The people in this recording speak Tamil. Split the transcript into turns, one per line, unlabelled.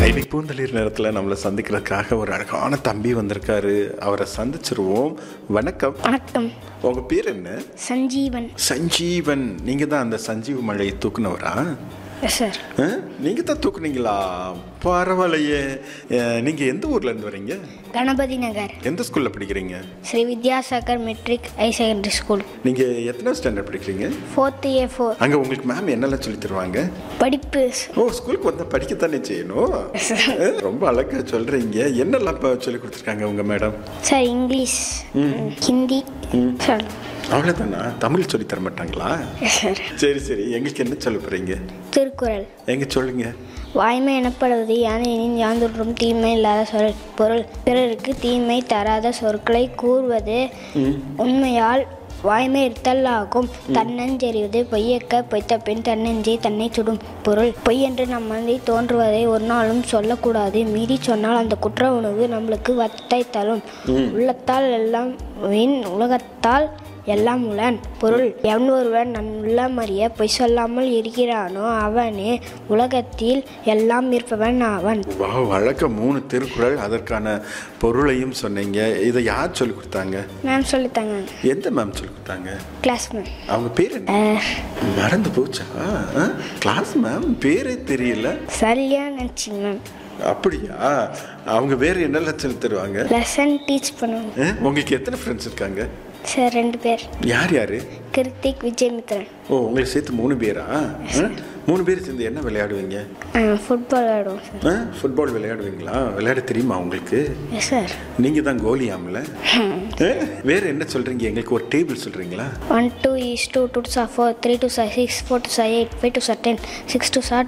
இன்னைக்கு பூந்தளிர் நேரத்தில் நம்மளை சந்திக்கிறதுக்காக ஒரு அழகான தம்பி வந்திருக்காரு அவரை சந்திச்சிருவோம் வணக்கம்
வணக்கம்
உங்க பேர் என்ன
சஞ்சீவன்
சஞ்சீவன் நீங்க தான் அந்த சஞ்சீவ மழையை தூக்குனவரா
எஸ் சார்
ஆ? நீங்க தான் தூக்குனீங்களா பரவாயில்லையே அஹ், நீங்க எந்த ஊர்ல இருந்து வரீங்க
கணபதி நகர்
எந்த ஸ்கூல்ல படிக்கிறீங்க
Sri Vidyasagar matric high secondary school
நீங்க எத்தனை ஸ்டாண்டர்ட் படிக்கிறீங்க
ஃபோர்த் ஏ ஃபோர்
அங்க உங்களுக்கு மேம் என்னெல்லாம் சொல்லி தருவாங்க
படிப்பு
ஓ ஸ்கூலுக்கு வந்தா படிக்கத்தானே செய்யணும் அஹ், ரொம்ப அழகா சொல்றீங்க என்னெல்லாம் இப்போ சொல்லி கொடுத்துருக்காங்க உங்க madam
sir English Hindi sir
அவ்வளோதானா தமிழ் சொல்லி தர மாட்டாங்களா
எஸ் சார்
சரி சரி எங்களுக்கு என்ன சொல்ல போறீங்க
திருக்குறள்
எங்க சொல்லுங்க
வாய்மை எனப்படுவது யானையின் யாந்தொன்றும் தீமை இல்லாத சொல் பொருள் பிறருக்கு தீமை தராத சொற்களை கூறுவது உண்மையால் வாய்மை இருத்தல் ஆகும் தன்னஞ்செறிவது பொய்யக்க பொய்த்த பின் தன்னெஞ்சே தன்னை சுடும் பொருள் பொய் என்று நம் மனதில் தோன்றுவதை ஒரு நாளும் சொல்லக்கூடாது மீறி சொன்னால் அந்த குற்ற உணவு நம்மளுக்கு வத்தை தரும் உள்ளத்தால் எல்லாம் வீண் உலகத்தால் எல்லாம் உளன் பொருள் எவன் ஒருவன் நன் உள்ளமறிய பொய் சொல்லாமல் இருக்கிறானோ அவனே உலகத்தில் எல்லாம் இருப்பவன் ஆவன்
வா வழக்க மூணு திருக்குறள் அதற்கான பொருளையும் சொன்னீங்க இதை யார் சொல்லி கொடுத்தாங்க
மேம் சொல்லித்தாங்க
எந்த மேம் சொல்லி கொடுத்தாங்க
கிளாஸ் மேம்
அவங்க பேர் என்ன மறந்து போச்சா கிளாஸ் மேம் பேரே தெரியல
சரியா நினச்சிங்க மேம்
அப்படியா அவங்க வேற என்னெல்லாம் சொல்லி தருவாங்க
லெசன் டீச் பண்ணுவாங்க
அஹ், உங்களுக்கு எத்தனை ஃப்ரெண்ட்ஸ் இருக்காங்க
சார் ரெண்டு பேர்
யார் யாரு
கிருத்திக் விஜயமித்ரன்
ஓ உங்களுக்கு சேர்த்து மூணு பேரா அஹ், மூணு பேர் சேர்ந்து என்ன விளையாடுவீங்க
ஃபுட்பால் விளையாடுவோம் சார்
ஃபுட்பால் விளையாடுவீங்களா விளையாட தெரியுமா உங்களுக்கு
எஸ் சார்
நீங்க தான் கோலியாம்ல அஹ், வேற என்ன சொல்றீங்க எங்களுக்கு ஒரு டேபிள் சொல்றீங்களா
one two is two two sir four three two sir six four two sir eight five two sir ten six two sir